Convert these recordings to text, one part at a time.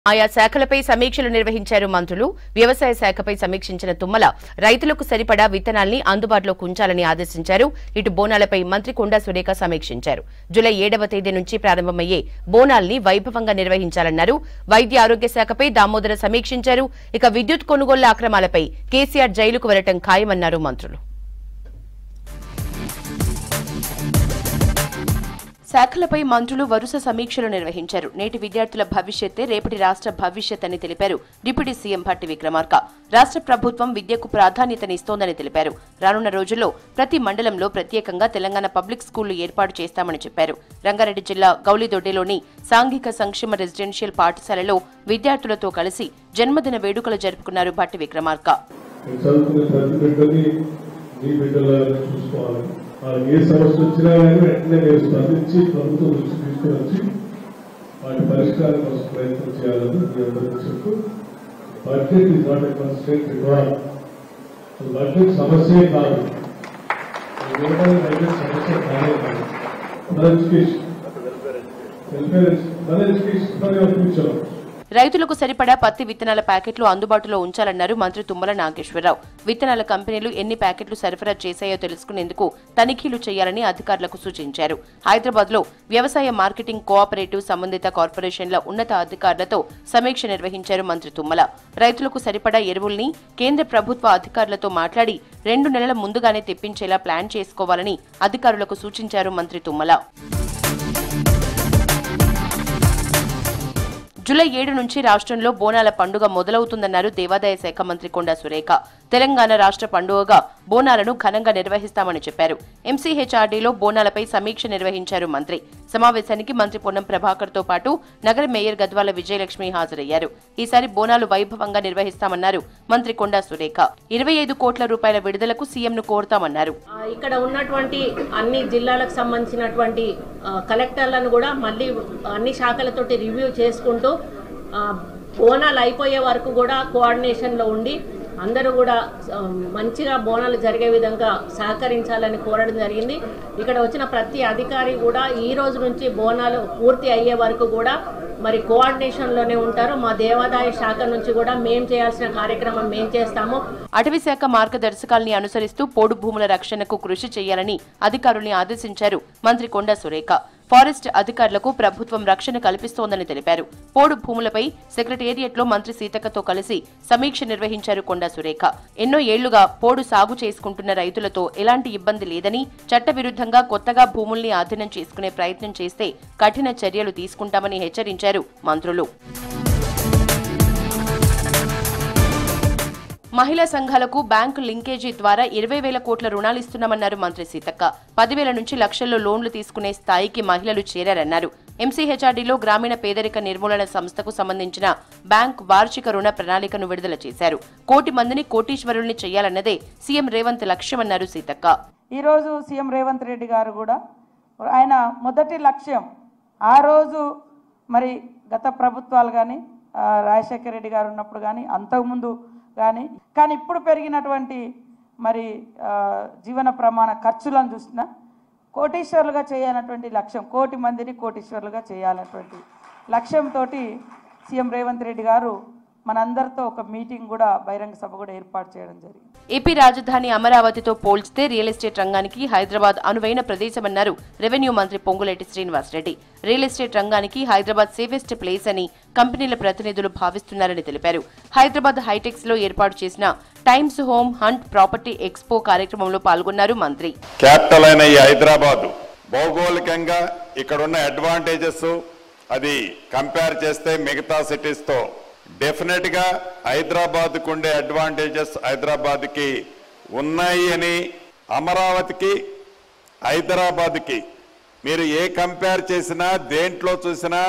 ఆయా శాఖలపై సమీక్షలు నిర్వహించారు మంత్రులు వ్యవసాయ శాఖపై సమీక్షించిన తుమ్మల రైతులకు సరిపడా విత్తనాల్ని అందుబాటులోకి ఉంచాలని ఆదేశించారు ఇటు బోనాలపై మంత్రి కొండా సురేఖ సమీక్షించారు జూలై ఏడవ తేదీ నుంచి ప్రారంభమయ్యే బోనాల్ని వైభవంగా నిర్వహించాలన్నారు వైద్య ఆరోగ్య శాఖపై దామోదర సమీక్షించారు ఇక విద్యుత్ కొనుగోళ్ల అక్రమాలపై కేసీఆర్ జైలుకు వెళ్లటం ఖాయమన్నారు మంత్రులు శాఖలపై మంత్రులు వరుస సమీక్షలు నిర్వహించారు నేటి విద్యార్థుల భవిష్యత్తే రేపటి రాష్ట్ర భవిష్యత్ అని తెలిపారు డిప్యూటీ సీఎం భట్టి విక్రమార్క రాష్ట్ర ప్రభుత్వం విద్యకు ప్రాధాన్యతనిస్తోందని తెలిపారు రానున్న రోజుల్లో ప్రతి మండలంలో ప్రత్యేకంగా తెలంగాణ పబ్లిక్ స్కూళ్లు ఏర్పాటు చేస్తామని చెప్పారు రంగారెడ్డి జిల్లా గౌలిదొడ్డిలోని సాంఘిక సంక్షేమ రెసిడెన్షియల్ పాఠశాలలో విద్యార్థులతో కలిసి జన్మదిన వేడుకలు జరుపుకున్నారు భట్టి విక్రమార్క మీరు చదువుకునే ప్రతి బిడ్డని మీ బిడ్డలాగా చూసుకోవాలి వాళ్ళకి ఏ సమస్య వచ్చినా కానీ వెంటనే మీరు స్పందించి ప్రభుత్వం నుంచి తీసుకుని వచ్చి వాటి పరిష్కారం కోసం ప్రయత్నం చేయాలని మీ అందరికీ చెప్తూ budget is not a constant involve budget సమస్యే కాదు ఇవ్వడానికి బడ్జెట్ సమస్య కాదే కాదు మన ఎడ్యుకేషన్ వెల్ఫేర్ మన ఎడ్యుకేషన్ మన ఫ్యూచర్ రైతులకు సరిపడా పత్తి విత్తనాల ప్యాకెట్లు అందుబాటులో ఉంచాలన్నారు మంత్రి తుమ్మల నాగేశ్వరరావు విత్తనాల కంపెనీలు ఎన్ని ప్యాకెట్లు సరఫరా చేశాయో తెలుసుకునేందుకు తనిఖీలు చేయాలని అధికారులకు సూచించారు హైదరాబాద్ లో వ్యవసాయ మార్కెటింగ్ కోఆపరేటివ్ సంబంధిత కార్పొరేషన్ల ఉన్నత అధికారులతో సమీక్ష నిర్వహించారు మంత్రి తుమ్మల రైతులకు సరిపడా ఎరువుల్ని కేంద్ర ప్రభుత్వ అధికారులతో మాట్లాడి రెండు నెలల ముందుగానే తెప్పించేలా ప్లాన్ చేసుకోవాలని అధికారులకు సూచించారు మంత్రి తుమ్మల జూలై ఏడు నుంచి రాష్ట్రంలో బోనాల పండుగ మొదలవుతుందన్నారు దేవాదాయ శాఖ మంత్రి కొండా సురేఖ తెలంగాణ రాష్ట్ర పండుగగా బోనాలను ఘనంగా నిర్వహిస్తామని చెప్పారు ఎంసీహెచ్ఆర్డీలో బోనాలపై సమీక్ష నిర్వహించారు మంత్రి సమావేశానికి మంత్రి పొన్నం ప్రభాకర్ తో పాటు నగర మేయర్ గద్వాల విజయలక్ష్మి హాజరయ్యారు ఈసారి బోనాలు వైభవంగా నిర్వహిస్తామన్నారు మంత్రి కొండా సురేఖ ఇరవై ఐదు కోట్ల రూపాయల విడుదలకు సీఎంను కోరుతామన్నారు ఆ, ఇక్కడ ఉన్నటువంటి అన్ని జిల్లాలకు సంబంధించినటువంటి ఆ, కలెక్టర్లను కూడా మళ్ళీ అన్ని శాఖలతోటి రివ్యూ చేసుకుంటూ ఆ, బోనాలు అయిపోయే వరకు కూడా కోఆర్డినేషన్లో ఉండి అందరూ కూడా ఆ, మంచిగా బోనాలు జరిగే విధంగా సహకరించాలని కోరడం జరిగింది ఇక్కడ వచ్చిన ప్రతి అధికారి కూడా ఈ రోజు నుంచి బోనాలు పూర్తి అయ్యే వరకు కూడా మరి కోఆర్డినేషన్లోనే ఉంటారు మా దేవాదాయ శాఖ నుంచి కూడా మేం చేయాల్సిన కార్యక్రమం మేం చేస్తాము అటవీశాఖ మార్గదర్శకాల్ని అనుసరిస్తూ పోడు భూముల రక్షణకు కృషి చేయాలని అధికారుల్ని ఆదేశించారు మంత్రి కొండా సురేఖ ఫారెస్ట్ అధికారులకు ప్రభుత్వం రక్షణ కల్పిస్తోందని తెలిపారు పోడు భూములపై సెక్రటేరియట్లో మంత్రి సీతక్కతో కలిసి సమీక్ష నిర్వహించారు కొండా సురేఖ ఎన్నో ఏళ్లుగా పోడు సాగు చేసుకుంటున్న రైతులతో ఎలాంటి ఇబ్బంది లేదని చట్టవిరుద్ధంగా కొత్తగా భూముల్ని ఆధీనం చేసుకునే ప్రయత్నం చేస్తే కఠిన చర్యలు తీసుకుంటామని హెచ్చరించారు మంత్రులు మహిళా సంఘాలకు బ్యాంకు లింకేజీ ద్వారా ఇరవై వేల కోట్ల రుణాలు ఇస్తున్నామన్నారు మంత్రి సీతక్క పదివేల నుంచి లక్షల్లో లోన్లు తీసుకునే స్థాయికి మహిళలు చేరారన్నారు ఎంసీహెచ్ఆర్డీలో గ్రామీణ పేదరిక నిర్మూలన సంస్థకు సంబంధించిన బ్యాంక్ వార్షిక రుణ ప్రణాళికను విడుదల చేశారు కోటి మందిని కోటీశ్వరుల్ని చేయాలన్నదే సీఎం రేవంత్ లక్ష్యమన్నారు సీతక్క ఈరోజు సీఎం రేవంత్ రెడ్డి గారు కూడా ఆయన మొదటి లక్ష్యం ఆ రోజు మరి గత ప్రభుత్వాలు కానీ రాజశేఖర రెడ్డి గారు ఉన్నప్పుడు కానీ అంతకుముందు కానీ కానీ ఇప్పుడు పెరిగినటువంటి మరి ఆ, జీవన ప్రమాణ ఖర్చులను చూసినా కోటీశ్వరులుగా చేయాలన్నటువంటి లక్ష్యం కోటి మందిని కోటీశ్వరులుగా చేయాలన్నటువంటి లక్ష్యంతో సీఎం రేవంత్ రెడ్డి గారు మనందరితో ఒక మీటింగ్ కూడా బహిరంగ సభ కూడా ఏర్పాటు చేయడం జరిగింది ఏపీ రాజధాని అమరావతితో పోల్చితే రియల్ ఎస్టేట్ రంగానికి హైదరాబాద్ అనువైన ప్రదేశమన్నారు రెవెన్యూ మంత్రి పొంగులేటి శ్రీనివాసరెడ్డి రియల్ ఎస్టేట్ రంగానికి హైదరాబాద్ సేఫెస్ట్ ప్లేస్ అని కంపెనీల ప్రతినిధులు భావిస్తున్నారని తెలిపారు హైదరాబాద్ హైటెక్స్ లో ఏర్పాటు చేసిన Times Home Hunt property expo కార్యక్రమంలో పాల్గొన్నారు మంత్రి క్యాపిటల్ అయిన ఈ హైదరాబాదు భౌగోళికంగా ఇక్కడున్న అడ్వాంటేజెస్ అది కంపేర్ చేస్తే మిగతా సిటీస్తో డెఫినెట్గా హైదరాబాద్కు ఉండే అడ్వాంటేజెస్ హైదరాబాద్కి ఉన్నాయి అని అమరావతికి హైదరాబాద్కి మీరు ఏ కంపేర్ చేసినా దేంట్లో చూసినా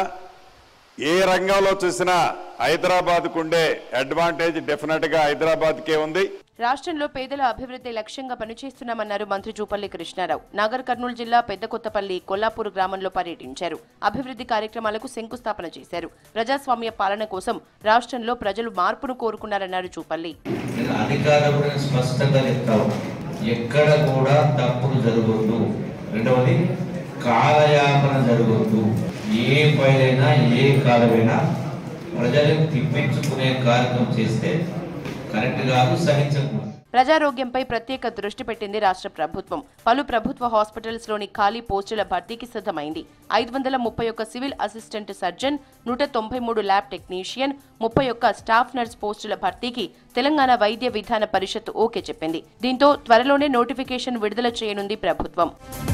ఏ రంగంలో చూసినా హైదరాబాద్కు ఉండే అడ్వాంటేజ్ డెఫినెట్గా హైదరాబాద్కే ఉంది రాష్ట్రంలో పేదల అభివృద్ధి లక్ష్యంగా పనిచేస్తున్నామన్నారు మంత్రి జూపల్లి కృష్ణారావు నాగర్ కర్నూలు జిల్లా పెద్ద కొత్తపల్లి కొల్లాపూర్ గ్రామంలో పర్యటించారు అభివృద్ధి కార్యక్రమాలకు శంకుస్థాపన చేశారు ప్రజాస్వామ్య పాలన కోసం రాష్ట్రంలో ప్రజలు మార్పును కోరుకున్నారన్నారు జూపల్లి నేను అధికారులను స్పష్టంగా చెప్తాను ఎక్కడ కూడా తప్పులు జరగొద్దు రెండవది కాలయాపన జరగొద్దు ఏ పైలైనా ఏ కాలమైనా ప్రజలను తిప్పించుకునే కార్యక్రమం చేస్తే కరెక్ట్ కాదు సహించకూడదు ప్రజారోగ్యంపై ప్రత్యేక దృష్టి పెట్టింది రాష్ట్ర ప్రభుత్వం పలు ప్రభుత్వ హాస్పిటల్స్ లోని ఖాళీ పోస్టుల భర్తీకి సిద్ధమైంది ఐదు వందల ముప్పై ఒక్క సివిల్ అసిస్టెంట్ సర్జన్ నూట తొంభై మూడు ల్యాబ్ టెక్నీషియన్ ముప్పై ఒక్క స్టాఫ్ నర్స్ పోస్టుల భర్తీకి తెలంగాణ వైద్య విధాన పరిషత్ ఓకే చెప్పింది దీంతో త్వరలోనే నోటిఫికేషన్ విడుదల చేయనుంది ప్రభుత్వం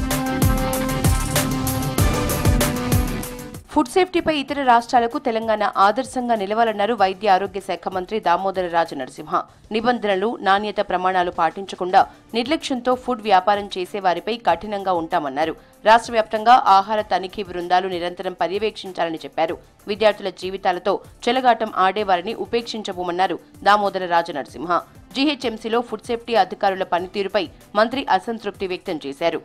ఫుడ్ సేఫ్టీపై ఇతర రాష్ట్రాలకు తెలంగాణ ఆదర్శంగా నిలవాలన్నారు వైద్య ఆరోగ్య శాఖ మంత్రి దామోదర రాజు నరసింహ నిబంధనలు నాణ్యత ప్రమాణాలు పాటించకుండా నిర్లక్ష్యంతో ఫుడ్ వ్యాపారం చేసే వారిపై కఠినంగా ఉంటామన్నారు రాష్ట్ర వ్యాప్తంగా ఆహార తనిఖీ బృందాలు నిరంతరం పర్యవేక్షించాలని చెప్పారు విద్యార్థుల జీవితాలతో చెలగాటం ఆడేవారిని ఉపేక్షించబోమన్నారు దామోదర రాజు నరసింహ జీహెచ్ఎంసీలో ఫుడ్ సేఫ్టీ అధికారుల పనితీరుపై మంత్రి అసంతృప్తి వ్యక్తం చేశారు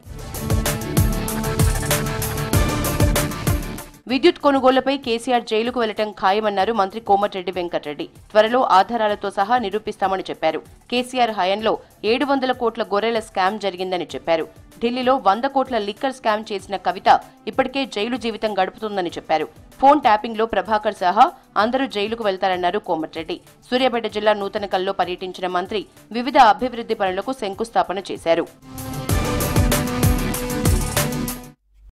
విద్యుత్ కొనుగోళ్లపై కేసీఆర్ జైలుకు వెళ్లటం ఖాయమన్నారు మంత్రి కోమటిరెడ్డి వెంకటరెడ్డి త్వరలో ఆధారాలతో సహా నిరూపిస్తామని చెప్పారు కేసీఆర్ హయాంలో ఏడు వందల కోట్ల గొర్రెల స్కామ్ జరిగిందని చెప్పారు ఢిల్లీలో వంద కోట్ల లిక్కర్ స్కామ్ చేసిన కవిత ఇప్పటికే జైలు జీవితం గడుపుతుందని చెప్పారు ఫోన్ ట్యాపింగ్ లో ప్రభాకర్ సహా అందరూ జైలుకు వెళ్తారన్నారు కోమటిరెడ్డి సూర్యాపేట జిల్లా నూతనకల్లో పర్యటించిన మంత్రి వివిధ అభివృద్ధి పనులకు శంకుస్థాపన చేశారు